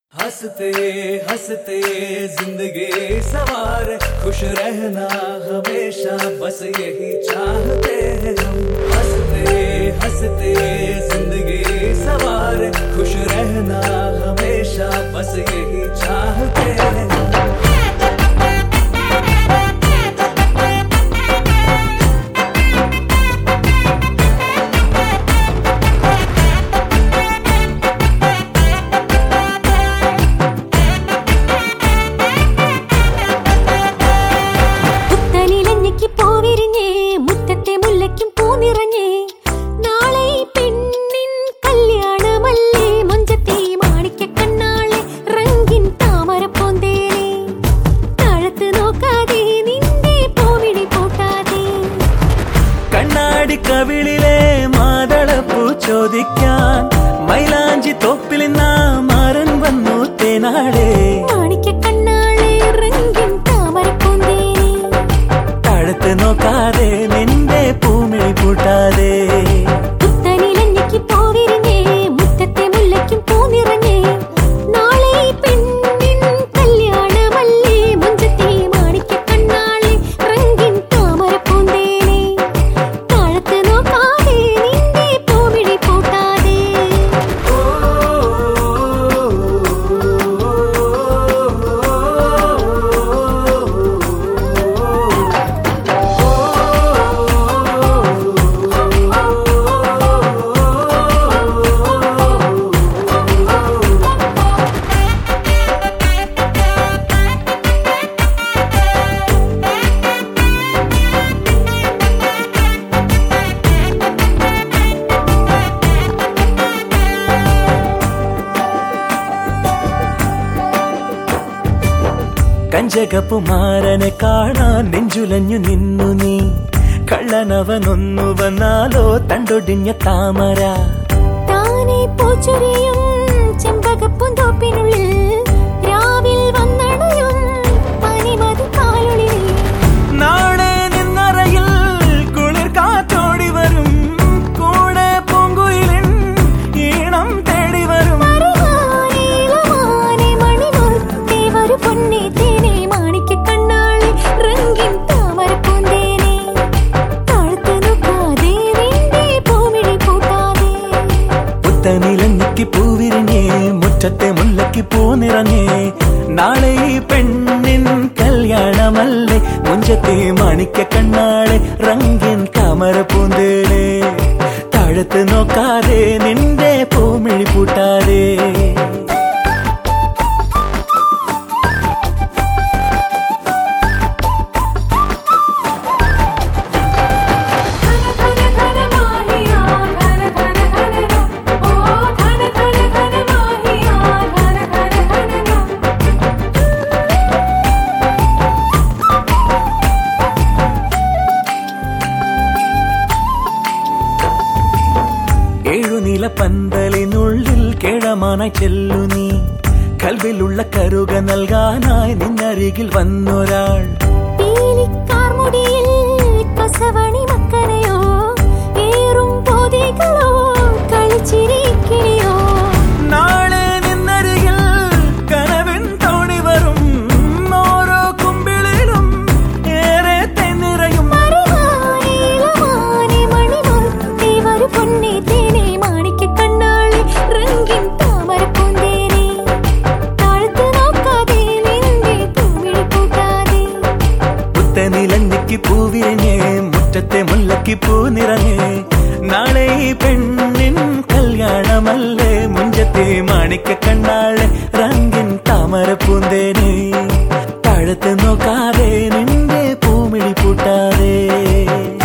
हंसते हंसते जिंदगी सवार खुश रहना हमेशा बस यही चाहते हैं हम हंसते हंसते जिंदगी सवार खुश रहना हमेशा बस यही चाहते हैं हम പുത്തനിലഞ്ഞയ്ക്ക് പൂവിരിഞ്ഞേ മുറ്റത്തെ മുല്ലയ്ക്കും പൂനിറഞ്ഞേ നാളെ ഈ പെണ്ണിൻ കല്യാണമല്ലേ മുഞ്ചത്തെ മാണിക്ക കണ്ണാളെ റങ്കിൻ താമര പോന്തേനെ താഴത്ത് നോക്കാതെ നിന്റെ പൂവിഴി പൂട്ടാതെ കണ്ണാടി കവിളിലെ മാതളപ്പൂ ചോദിക്കാൻ മൈലാഞ്ചി തോപ്പിൽ നിന്നാ മാറൻ വന്നു തേനാളെ മാണിക്ക കണ്ണാളെ റങ്കിൻ താമര പോന്തേനെ താഴത്ത് നോക്കാതെ നിന്റെ പൂമിഴി പൂട്ടാതെ പുത്തനിലഞ്ഞയ്ക്ക് പൂവിരിഞ്ഞേ മുറ്റത്തെ മുല്ലയ്ക്കും പൂനിറഞ്ഞേ നാളെ ഈ പെണ്ണിൻ കല്യാണമല്ലേ മുഞ്ചത്തെ മാണിക്ക കണ്ണാളെ റങ്കിൻ താമര പൂന്തേനെ താഴത്ത് നോക്കാതെ നിന്റെ പൂവിഴി പൂട്ടാതെ കഞ്ചകപ്പുമാരനെ കാണാൻ നെഞ്ചുലഞ്ഞു നിന്നു നീ കള്ളനവനൊന്നു വന്നാലോ തണ്ടൊടിഞ്ഞ താമര താനെ പൂച്ചൊരിയും ചെമ്പകപ്പൂന്തോപ്പിനുള്ളിൽ രാവിൽ വന്നണയും പനിമതി കാലൊളിയിൽ നാളെ നിന്നറയിൽ കുളിർ കാറ്റോടി വരും കൂടെ പൂങ്കുയിലിൻ ഈണം തേടി വരും മറിവാനെ ഇളമാനെ മണിമുത്തേ ഒരു പൊന്നേ തേനെ മാണിക്ക കണ്ണാളെ റങ്കിൻ താമര പൂന്തേനെ താഴ്ത്തു നോക്കാതെ നിന്റെ പൂമിഴി പൂട്ടാതെ പുത്തനിലഞ്ഞിക്ക് പൂവിരിഞ്ഞേ മുറ്റത്തെ മുല്ലയ്ക്ക് പൂ നിറഞ്ഞേ നാളെ ഈ പെണ്ണിൻ കല്യാണമല്ലേ മുഞ്ചത്തെ മാണിക്ക കണ്ണാളെ റങ്കിൻ കമര പൂന്തേനെ താഴത്ത് നോക്കാതെ നിന്റെ പൂമിഴി പൂട്ടാതെ ധന ധന ധന മാഹിയാ ധന ധന ധന ഓ ധന ധന ധന മാഹിയാ ധന ധന ധന ഏഴുനില പന്തലിനുള്ളിൽ കേഴമാനായി ചെല്ലു നീ കൽവിലുള്ള കരുക നൽകാനായി നിന്നരികിൽ വന്നൊരാൾ പീലിക്കാർ മുടിയിൽ കസവണി മക്കനയോ ഏറും പോതികളോ കളിച്ചിരിക്കിളിയോ നാളെ നിന്നരികിൽ കനവിൻ തോണി വരും ഓരോ കുമ്പിളിലും ഏറെ തെന്നിറയും മറിവാനെ ഇളമാനെ മണിമുത്തേ ഒരു പൊന്നേ തേനെ മാണിക്ക കണ്ണാളെ റങ്കിൻ താമര പൂന്തേനെ താഴ്ത്തു നോക്കാതെ നിന്റെ പൂമിഴി പൂട്ടാതെ പുത്തനിലഞ്ഞിക്ക് പൂവിരിഞ്ഞേ മുറ്റത്തെ മുല്ലയ്ക്ക് പൂ നിറഞ്ഞേ നാളെ ഈ പെണ്ണിൻ കല്യാണമല്ലേ മുഞ്ചത്തെ മാണിക്ക കണ്ണാളെ റങ്കിൻ താമര പൂന്തേനെ താഴത്ത് നോക്കാതെ നിന്റെ പൂമിഴി പൂട്ടാതെ